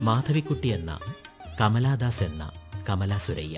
മാധവിക്കുട്ടി എന്ന കമലാദാസ് എന്ന കമല സുരയ്യ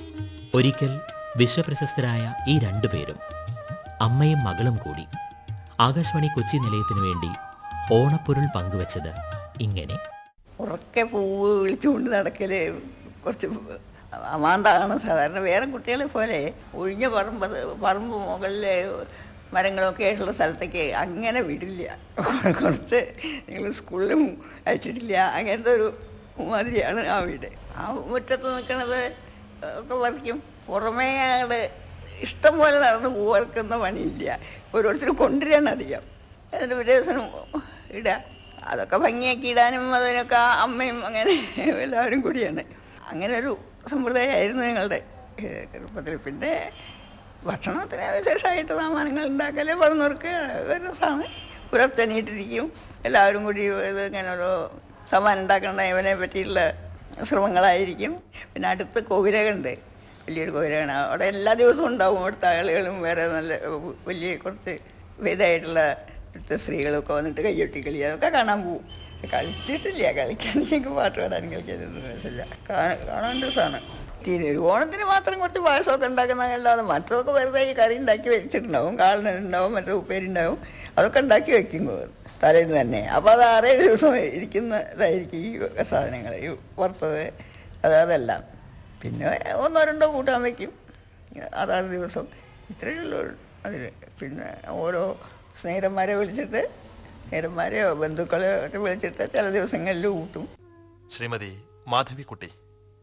ഒരിക്കൽ വിശ്വപ്രശസ്തരായ ഈ രണ്ടുപേരും അമ്മയും മകളും കൂടി ആകാശവാണി കൊച്ചി നിലയത്തിനു വേണ്ടി ഓണപ്പൊരുൾ പങ്കുവച്ചത് ഇങ്ങനെ ഉറക്കെ പൂവ് വിളിച്ചുകൊണ്ട് നടക്കല് കുറച്ച് അമാന്താണ് സാധാരണ വേറെ കുട്ടികളെ പോലെ ഒഴിഞ്ഞ പറമ്പ് പറമ്പ് മുകളിലെ മരങ്ങളൊക്കെ ആയിട്ടുള്ള സ്ഥലത്തേക്ക് അങ്ങനെ വിടില്ല കുറച്ച് നിങ്ങൾ സ്കൂളിലും അയച്ചിട്ടില്ല അങ്ങനത്തെ ഒരു മാതിരിയാണ് ആ വീട് ആ മുറ്റത്ത് നിൽക്കണത് ഒക്കെ പറിക്കും പുറമേ അങ്ങോട്ട് ഇഷ്ടം പോലെ നടന്ന് പൂ വറുക്കുന്ന പണിയില്ല ഓരോരുത്തരും കൊണ്ടുവരാൻ അറിയാം അതിൻ്റെ ഒരു ദിവസം ഇടുക അതൊക്കെ ഭംഗിയാക്കി ഇടാനും അതിനൊക്കെ ആ അമ്മയും അങ്ങനെ എല്ലാവരും കൂടിയാണ് അങ്ങനെ ഒരു സമ്പ്രദായമായിരുന്നു ഞങ്ങളുടെ ഏഹ്, ചെറുപ്പത്തിൽ പിന്നെ ഭക്ഷണത്തിന് വിശേഷമായിട്ട് സാമാനങ്ങൾ ഉണ്ടാക്കല് പറഞ്ഞവർക്ക് ഒരു രസമാണ് പുലർത്തനീട്ടിരിക്കും എല്ലാവരും കൂടി ഇത് ഇങ്ങനെ ഓരോ സാമാനം ഉണ്ടാക്കേണ്ട ഇവനെ പറ്റിയുള്ള ശ്രമങ്ങളായിരിക്കും പിന്നെ അടുത്ത് കോവിലകുണ്ട് വലിയൊരു കോവിലകാണ് അവിടെ എല്ലാ ദിവസവും ഉണ്ടാവും അവിടുത്തെ ആളുകളും വേറെ നല്ല വലിയ കുറച്ച് ഇതായിട്ടുള്ള ഇവിടുത്തെ സ്ത്രീകളൊക്കെ വന്നിട്ട് കയ്യൊട്ടി കളി അതൊക്കെ കാണാൻ പോവും കളിച്ചിട്ടില്ല കളിക്കാൻ എനിക്ക് പാട്ട് പാടാനും കളിക്കാനൊന്നും രസമില്ല കാണാൻ കാണാൻ രസമാണ് തിരു ഓണത്തിന് മാത്രം കുറച്ച് പായസമൊക്കെ ഉണ്ടാക്കുന്നതല്ലാതെ മറ്റൊക്കെ വെറുതെ ഈ കറി ഉണ്ടാക്കി വെച്ചിട്ടുണ്ടാവും കാളിനുണ്ടാവും മറ്റേ ഉപ്പേരി ഉണ്ടാവും അതൊക്കെ ഉണ്ടാക്കി വെക്കും തലേന്ന് തന്നെ അപ്പോൾ അത് ആറേഴ് ദിവസം ഇരിക്കുന്നതായിരിക്കും ഈ സാധനങ്ങൾ ഈ പുറത്തത് അത് അതെല്ലാം പിന്നെ ഒന്നോ രണ്ടോ കൂട്ടാൻ വയ്ക്കും അതാത് ദിവസം ഇത്രയേ ഉള്ളൂ അതിൽ പിന്നെ ഓരോ സ്നേഹിതന്മാരെ വിളിച്ചിട്ട് സ്നേഹിതന്മാരെയോ ബന്ധുക്കളെയോ ഒക്കെ വിളിച്ചിട്ട് ചില ദിവസങ്ങളിൽ കൂട്ടും ശ്രീമതി മാധവിക്കുട്ടി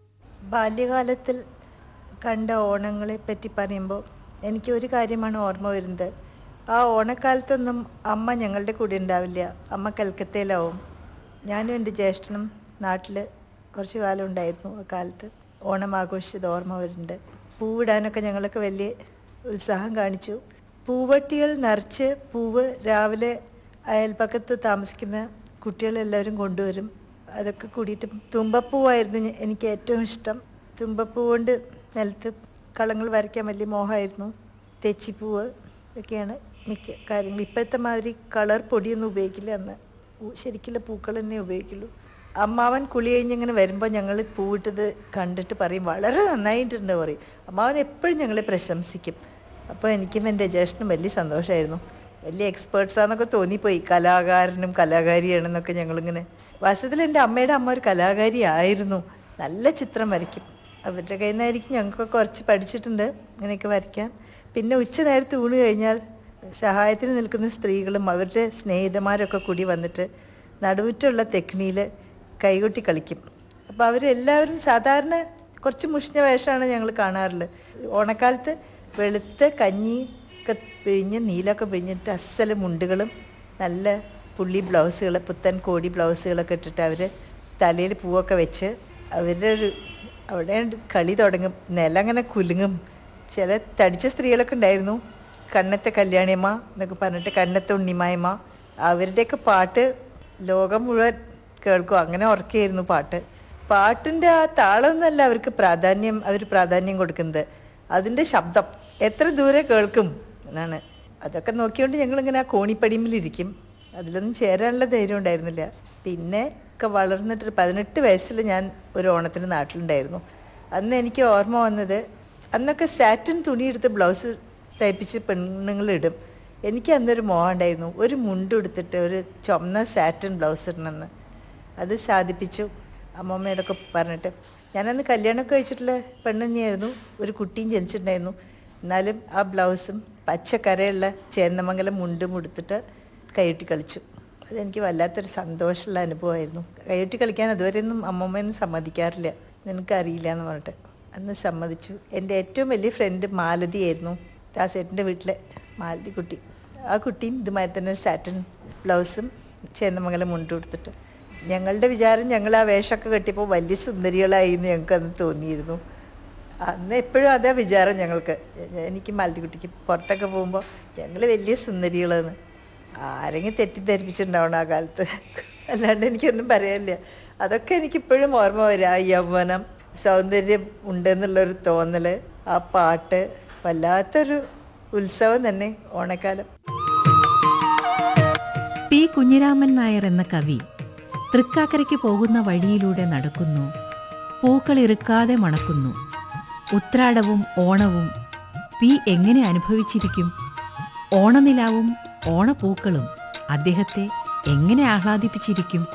ബാല്യകാലത്തിൽ കണ്ട ഓണങ്ങളെ പറ്റി പറയുമ്പോൾ എനിക്ക് ഒരു കാര്യമാണ് ഓർമ്മ വരുന്നത് ആ ഓണക്കാലത്തൊന്നും അമ്മ ഞങ്ങളുടെ കൂടെ ഉണ്ടാവില്ല അമ്മ കൽക്കത്തയിലാവും ഞാനും എൻ്റെ ജ്യേഷ്ഠനും നാട്ടിൽ കുറച്ച് കാലം ഉണ്ടായിരുന്നു ആ കാലത്ത് ഓണം ആഘോഷിച്ചത് ഓർമ്മ വരുന്നുണ്ട് പൂവിടാനൊക്കെ ഞങ്ങളൊക്കെ വലിയ ഉത്സാഹം കാണിച്ചു പൂവട്ടികൾ നിറച്ച് പൂവ് രാവിലെ അയൽപ്പക്കത്ത് താമസിക്കുന്ന കുട്ടികളെല്ലാവരും കൊണ്ടുവരും അതൊക്കെ കൂടിയിട്ട് തുമ്പപ്പൂവായിരുന്നു ഞ- എനിക്ക് ഏറ്റവും ഇഷ്ടം തുമ്പപ്പൂ കൊണ്ട് നിലത്ത് കളങ്ങൾ വരയ്ക്കാൻ വലിയ മോഹമായിരുന്നു തെച്ചിപ്പൂവ് ഇതൊക്കെയാണ് മിക്ക കാര്യങ്ങൾ ഇപ്പോഴത്തെ മാതിരി കളർ പൊടിയൊന്നും ഉപയോഗിക്കില്ല അന്ന് പൂ- ശരിക്കുള്ള പൂക്കൾ തന്നെ ഉപയോഗിക്കുള്ളൂ അമ്മാവൻ കുളി കഴിഞ്ഞിങ്ങനെ വരുമ്പോൾ ഞങ്ങൾ പൂവിട്ടത് കണ്ടിട്ട് പറയും വളരെ നന്നായിട്ടുണ്ട് പറയും അമ്മാവൻ എപ്പോഴും ഞങ്ങളെ പ്രശംസിക്കും അപ്പോൾ എനിക്കും എൻ്റെ ജ്യേഷ്ഠനും വലിയ സന്തോഷമായിരുന്നു വലിയ എക്സ്പേർട്സാന്നൊക്കെ തോന്നിപ്പോയി കലാകാരനും കലാകാരിയാണെന്നൊക്കെ ഞങ്ങളിങ്ങനെ വാസ്തവത്തിൽ എൻ്റെ അമ്മയുടെ അമ്മ ഒരു കലാകാരി ആയിരുന്നു നല്ല ചിത്രം വരയ്ക്കും അവരുടെ കയ്യിൽ നിന്നായിരിക്കും ഞങ്ങൾക്ക് കുറച്ച് പഠിച്ചിട്ടുണ്ട് ഇങ്ങനെയൊക്കെ വരയ്ക്കാൻ പിന്നെ ഉച്ച നേരത്ത് ഊണ് കഴിഞ്ഞാൽ സഹായത്തിന് നിൽക്കുന്ന സ്ത്രീകളും അവരുടെ സ്നേഹിതന്മാരൊക്കെ കൂടി വന്നിട്ട് നടുവുറ്റുള്ള തെക്കിണിയിൽ കൈകൊട്ടി കളിക്കും അപ്പോൾ അവരെല്ലാവരും സാധാരണ കുറച്ച് മുഷിഞ്ഞ വേഷമാണ് ഞങ്ങൾ കാണാറുള്ളത് ഓണക്കാലത്ത് വെളുത്ത കഞ്ഞി ഒക്കെ പിഴിഞ്ഞ് നീലൊക്കെ പിഴിഞ്ഞിട്ട് അസല് മുണ്ടുകളും നല്ല പുള്ളി ബ്ലൗസുകൾ പുത്തൻ കോടി ബ്ലൗസുകളൊക്കെ ഇട്ടിട്ട് അവർ തലയിൽ പൂവൊക്കെ വെച്ച് അവരുടെ ഒരു അവിടെ കളി തുടങ്ങും നിലം അങ്ങനെ കുലുങ്ങും ചില തടിച്ച സ്ത്രീകളൊക്കെ ഉണ്ടായിരുന്നു കണ്ണത്തെ കല്യാണിയമ്മ എന്നൊക്കെ പറഞ്ഞിട്ട് കണ്ണത്തെ ഉണ്ണിമായമ്മ അവരുടെയൊക്കെ പാട്ട് ലോകം മുഴുവൻ കേൾക്കും അങ്ങനെ ഉറക്കുകയായിരുന്നു പാട്ട് പാട്ടിൻ്റെ ആ താളമൊന്നുമല്ല അവർക്ക് പ്രാധാന്യം അവർ പ്രാധാന്യം കൊടുക്കുന്നത് അതിൻ്റെ ശബ്ദം എത്ര ദൂരെ കേൾക്കും എന്നാണ് അതൊക്കെ നോക്കിക്കൊണ്ട് ഞങ്ങളിങ്ങനെ ആ കോണിപ്പടിമിലിരിക്കും അതിലൊന്നും ചേരാനുള്ള ധൈര്യം ഉണ്ടായിരുന്നില്ല പിന്നെ ഒക്കെ വളർന്നിട്ട് പതിനെട്ട് വയസ്സിൽ ഞാൻ ഒരു ഓണത്തിന് നാട്ടിലുണ്ടായിരുന്നു അന്ന് എനിക്ക് ഓർമ്മ വന്നത് അന്നൊക്കെ സാറ്റിൻ തുണിയെടുത്ത് ബ്ലൗസ് തയ്പ്പിച്ച് പെണ്ണുങ്ങൾ ഇടും എനിക്ക് അന്നൊരു മോഹം ഉണ്ടായിരുന്നു ഒരു മുണ്ട് എടുത്തിട്ട് ഒരു ചുമന്ന സാറ്റിൻ ബ്ലൗസ് ഇടണമെന്ന് അത് സാധിപ്പിച്ചു അമ്മമ്മയോടൊക്കെ പറഞ്ഞിട്ട് ഞാനന്ന് കല്യാണമൊക്കെ കഴിച്ചിട്ടുള്ള പെണ്ണ് തന്നെയായിരുന്നു ഒരു കുട്ടിയും ജനിച്ചിട്ടുണ്ടായിരുന്നു എന്നാലും ആ ബ്ലൗസും പച്ചക്കരയുള്ള ചേന്നമംഗലം മുണ്ടും ഉടുത്തിട്ട് കൈയൊട്ടി കളിച്ചു അതെനിക്ക് വല്ലാത്തൊരു സന്തോഷമുള്ള അനുഭവമായിരുന്നു കൈയൊട്ടി കളിക്കാൻ അതുവരെയൊന്നും അമ്മമ്മയൊന്നും സമ്മതിക്കാറില്ല നിനക്കറിയില്ല എന്ന് പറഞ്ഞിട്ട് അന്ന് സമ്മതിച്ചു എൻ്റെ ഏറ്റവും വലിയ ഫ്രണ്ട് മാലതിയായിരുന്നു രാസേട്ടൻ്റെ വീട്ടിലെ മാലതി കുട്ടി ആ കുട്ടിയും ഇതുമാതിരി തന്നെ ഒരു സാറ്റൻ ബ്ലൗസും ചേന്നമംഗലം മുണ്ടും കൊടുത്തിട്ട് ഞങ്ങളുടെ വിചാരം ഞങ്ങൾ ആ വേഷമൊക്കെ കെട്ടിയപ്പോൾ വലിയ സുന്ദരികളായി എന്ന് ഞങ്ങൾക്ക് അന്ന് തോന്നിയിരുന്നു അന്ന് എപ്പോഴും അതേ വിചാരം ഞങ്ങൾക്ക് എനിക്ക് മാലതിക്കുട്ടിക്ക് പുറത്തൊക്കെ പോകുമ്പോൾ ഞങ്ങൾ വലിയ സുന്ദരികളെന്ന് ആരെങ്കിലും തെറ്റിദ്ധരിപ്പിച്ചിട്ടുണ്ടാവണം ആ കാലത്ത് അല്ലാണ്ട് എനിക്കൊന്നും പറയാനില്ല അതൊക്കെ എനിക്കിപ്പോഴും ഓർമ്മ വരും ആ യൗവനം സൗന്ദര്യം ഉണ്ടെന്നുള്ളൊരു തോന്നൽ ആ പാട്ട് വല്ലാത്തൊരു ഉത്സവം തന്നെ ഓണക്കാലം പി കുഞ്ഞിരാമൻ നായർ എന്ന കവി തൃക്കാക്കരയ്ക്ക് പോകുന്ന വഴിയിലൂടെ നടക്കുന്നു പൂക്കൾ ഇറുക്കാതെ മണക്കുന്നു ഉത്രാടവും ഓണവും പി എങ്ങനെ അനുഭവിച്ചിരിക്കും ഓണനിലാവും ഓണപ്പൂക്കളും അദ്ദേഹത്തെ എങ്ങനെ ആഹ്ലാദിപ്പിച്ചിരിക്കും